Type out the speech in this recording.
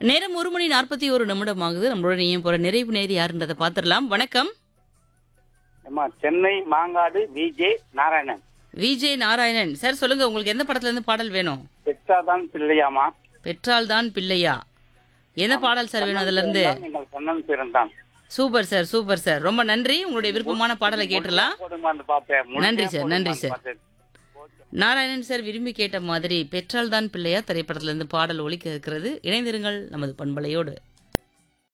நேரம் ஒரு மணி நாற்பத்தி ஒரு நிமிடம் ஆகுது நம்மளோட நீ போற நிறைவு நேர் யாருன்றதை பார்த்துடலாம் வணக்கம் அம்மா Chennai Mangadu VJ Narayanan VJ Narayanan sir சொல்லுங்க உங்களுக்கு எந்த படத்துல இருந்து பாடல் வேணும் பெற்றாதான் பிள்ளையாமா பெற்றால் தான் பிள்ளையா என்ன பாடல் சார் வேணும் அதுல இருந்து நீங்கள் சொன்னது பிறந்தான் சூப்பர் சார் சூப்பர் சார் ரொம்ப நன்றி உங்களுடைய விருப்பமான பாடலை கேட்டுடலாம் போடுமான்னு பார்த்தேன் முழுமையா நன்றி சார், நன்றி போடுமான்னு சார். பார்த்தேன். நாராயணன் சார் விரும்பி கேட்ட மாதிரி பெற்றால் தான் பிள்ளையா திரைப்படத்துல இருந்து பாடல் ஒலிக்க இருக்கிறது இணைந்திருங்கள் நமது பண்பலையோடு